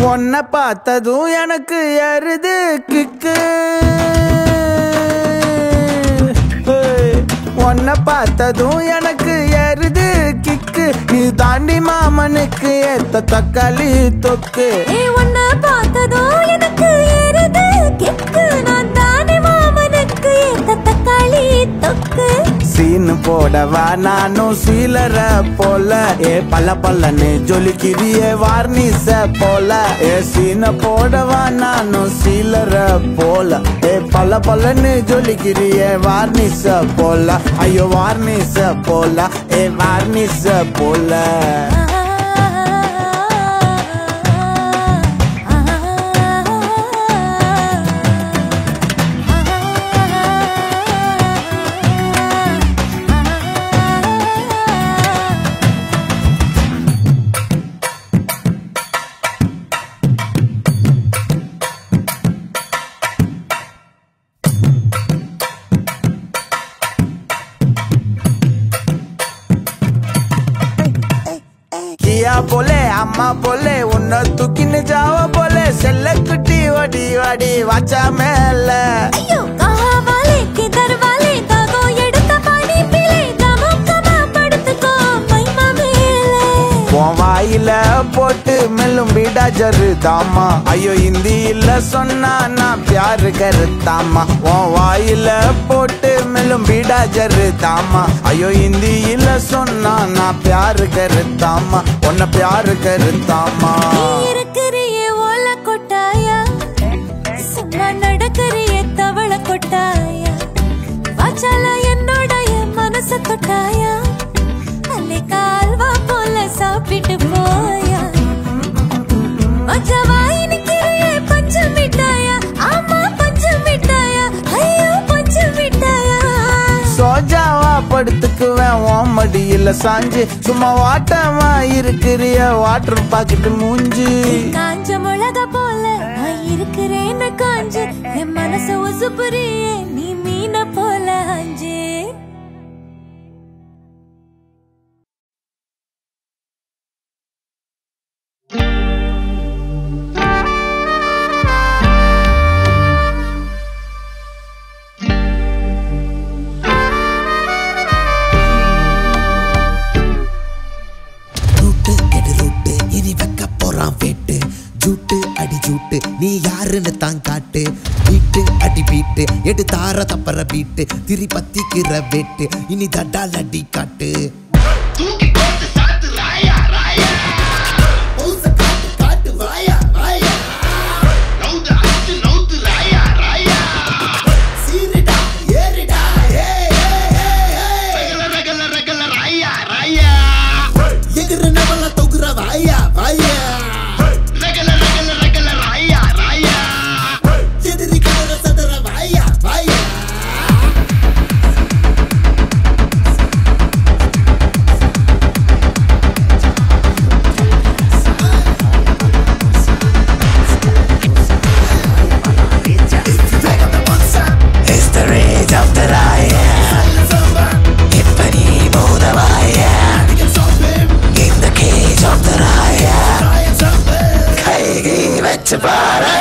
உன்னை பார்த்ததும் எனக்கு எருது கிக்கு ஏய், உன்னை பார்த்ததும் எனக்கு எருது கிக்கு நீ தாண்டி மாமனுக்கு ஏத்த தக்காளி தொக்கு ஏ உன்னை பார்த்ததும் எனக்கு ஏறுது கிக்கு நான் தானே மாமனுக்கு ஏத்த தக்காளி தொக்கு சீனு போடவா நானும் சீலர போல ஏ பல்ல பல்லன்னு ஜொலிக்கிறியே வார்னிச போல ஏ சீன போடவா நானும் சீலர போல ஏ பல்ல பல்லன்னு ஜொலிக்கிறியே வார்னிச போல ஐயோ வார்னிச போல ஏ வார்னிச போல கியா போலே அம்மா போலே உன்னை தூக்கின்னு ஜாவ போலே செல்ல குட்டி ஓடி வாடி வாச்சா மேல ஐயோ காவாலே கிதர் வாலே தாகோ எடுத்த பாடி பிளே தமுக்கமா படுத்துக்கோ மைமா மேலே உன் வாயில போட்டு மெல்லும் வீடா ஜரு தாமா ஐயோ ஹிந்தியில சொன்னா நான் பியாரு கருத்தாமா உன் வாயில போட்டு மெல்லும் வீடா ஜரு தாமா ஐயோ ஹிந்தியில சொன்னா நான் பியாரு கருத்தாமா உன்னை பியாரு கருத்தாமா நீ இருக்கிறியே ஓல கொட்டாயா சும்மா நடக்கிறியே தவள கொட்டாயா வாச்சால என்னோடைய மனச தொட்டாயா அல்லே கால்வா போல சாப்பிட்டு போயா மச்சவாய் நிக்கிறியே பஞ்சு மிட்டாயா ஆமா பஞ்சு மிட்டாயா ஐயோ பஞ்சு மிட்டாயா சோஜாவா படுத்துக்குவேன் உன் மடியில சாஞ்சு சும்மா வாட்டமா இருக்கிறிய வாட்டர் பாக்கெட்டு மூஞ்சி காஞ்ச மிளகா போல நான் இருக்கிறேன்னு காஞ்சு என் மனச உசுப்புறியே நீ மீன போல அஞ்சு ரூட்டு எடு ரூட்டு இனி வைக்க போறான் வேட்டு ஜூட்டு அடி ஜூட்டு நீ யாருன்னு தான் காட்டு வீட்டு அடி வீட்டு எடு தார தப்பற வீட்டு திரி பத்திக்கிற வேட்டு இனி தட்டால் அடி காட்டு எகிற நவல தொகுற வாயா வாயா எதிரி கதற சதற வாயா வாயா It's the rage of the riot இப்படி போதவாயா In the cage of the riot கைகை வச்சு பாரு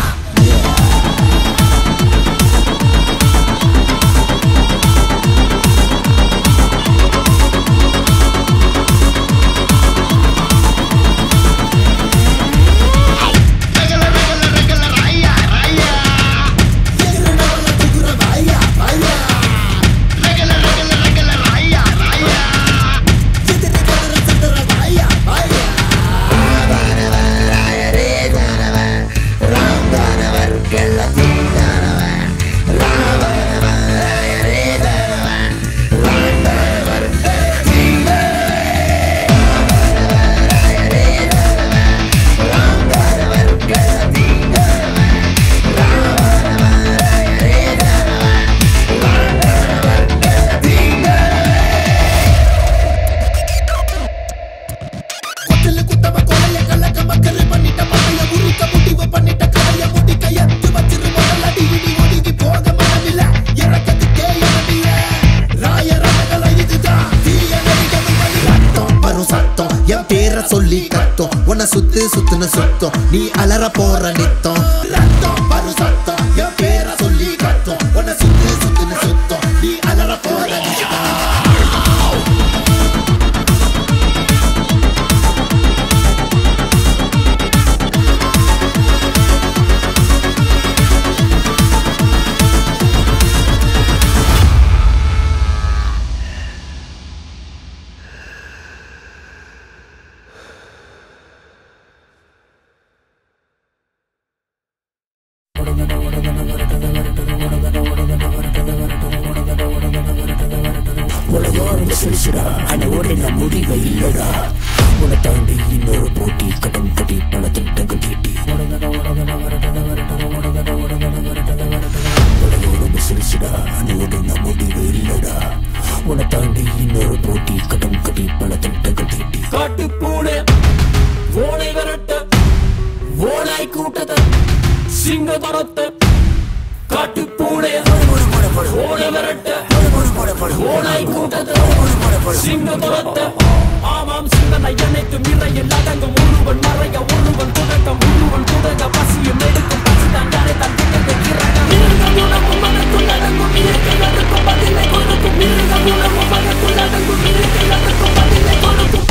தெரிச்சிடலியா உன்னை சுத்து சுத்துன்னு சுத்தம் நீ அலற போற நித்தம் ரத்தம் வரும் சத்தம் என் பேரை சொல்லி கத்தம் உன்னை சுத்து சுத்துன்னு சுத்தம் நீ அலற போற நித்தம் காட்டு பூனை ஓனை விரட்ட ஓனாய் கூட்டத்தை சிங்க தரத்தை காட்டு பூனை ஓனை விரட்ட ஓனாய் கூட்டத்தை சிங்க தரத்தை ஆமாம் சிந்தனை அனைத்து நிறையில் அடங்கும் ஒருவன் மறைய ஒருவன் தொடக்கம் ஒருவன் தொடங்க பசியும் எடுக்கும் பசிதான் யாரை தன் திட்டத்தை இறங்க மிருக குணமும் மனக்குள் அடங்கும் இயற்கை அடக்கும் பதிலை கொடுக்கும் மிருக குணமும் மனக்குள் அடங்கும் இயற்கை அடக்கும் பதிலை கொடுக்கும்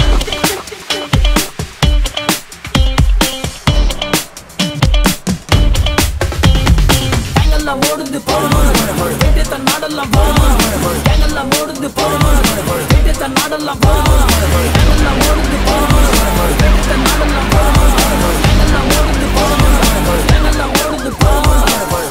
எங்கெல்லாம் ஓடுது போகணும் கேட்டு தன் நாடெல்லாம் போகணும் எங்கெல்லாம் ஓடுது போகணும் கேட்டு தன் நாடெல்லாம் போகணும் எங்கெல்லாம் ஓடுது போகணும் கேட்டு தன் நாடெல்லாம் போகணும் எங்கெல்லாம் ஓடுது போகணும் எங்கெல்லாம் ஓடுது போகணும்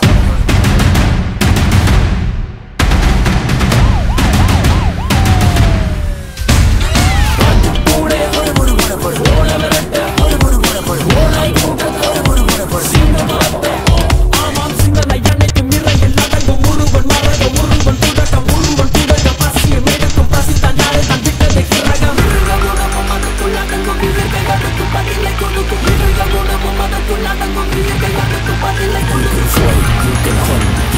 பூடே ஓட விரட்ட ஓனாய் கூட்டத்தை சிங்கம் வரட்ட ஆமாம் சிந்தனை அனைத்தும் நிறையில் அடங்கும் ஒருவன் மறக ஒருவன் தொடக்கம் ஒருவன் தொடங்க பசியும் எடுக்கும் பசி தான் யாரை தான் விட்டதை கிரகம் மிருக குணமும் அதற்குள் அடங்கும் இயற்கை அதற்கும் பதிலை கொடுக்கும் மிருக குணமும் அதற்குள் அடங்கும் இயற்கை அதற்கும் பதிலை கொடுக்கும்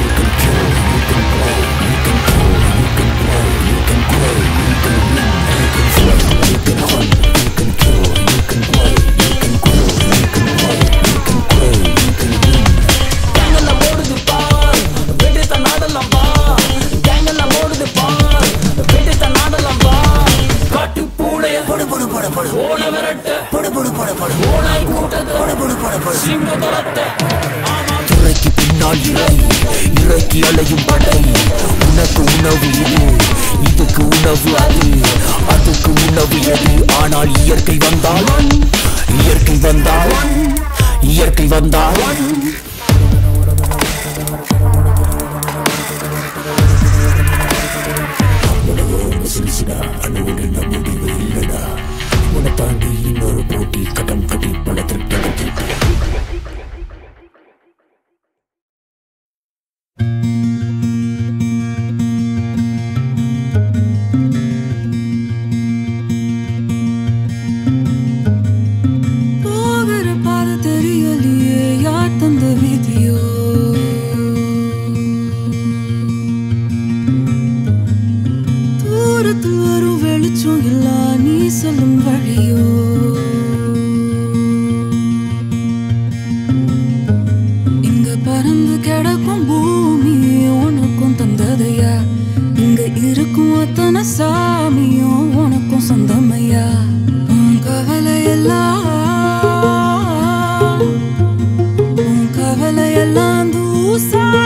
கேங்கெல்லாம் ஓடுது பார் வெடித்த நாடெல்லாம் வா கேங்கெல்லாம் ஓடுது பார் வெடித்த நாடெல்லாம் வா காட்டு பூடைய பொடு பொடு பொடு பொடு ஓட விரட்ட பொடு பொடு பொடு பொடு ஓனாய் கூட்டத்தை பொடு பொடு பொடு பொடு சிங்க துரத்த துறைக்கு பின்னால் இறை இறைக்கு அலையும் படை உனக்கு உணவு இது இதுக்கு உணவு அது அதுக்கு உணவு எது ஆனால் இயற்கை வந்தால் இயற்கை வந்தால் இயற்கை வந்தால் சிரிச்சுடா அணுகுடு முடிவு இல்லடா உன்னை தாண்டி இன்னொரு போட்டி கட்டம் கட்டி பல திருட்டு போகிற பாதை தெரியலையே யார் தந்த விதியோ தூரத்தில் வரும் வெளிச்சம் எல்லாம் நீ செல்லும் வழியோ இங்க பறந்து கிடக்கும் பூமி உனக்கும் தந்ததையா இங்க இருக்கும் அத்தனை சாமியும் உனக்கும் சொந்தமையா உன் கவலை எல்லாம் உன் கவலை எல்லாம் தூசா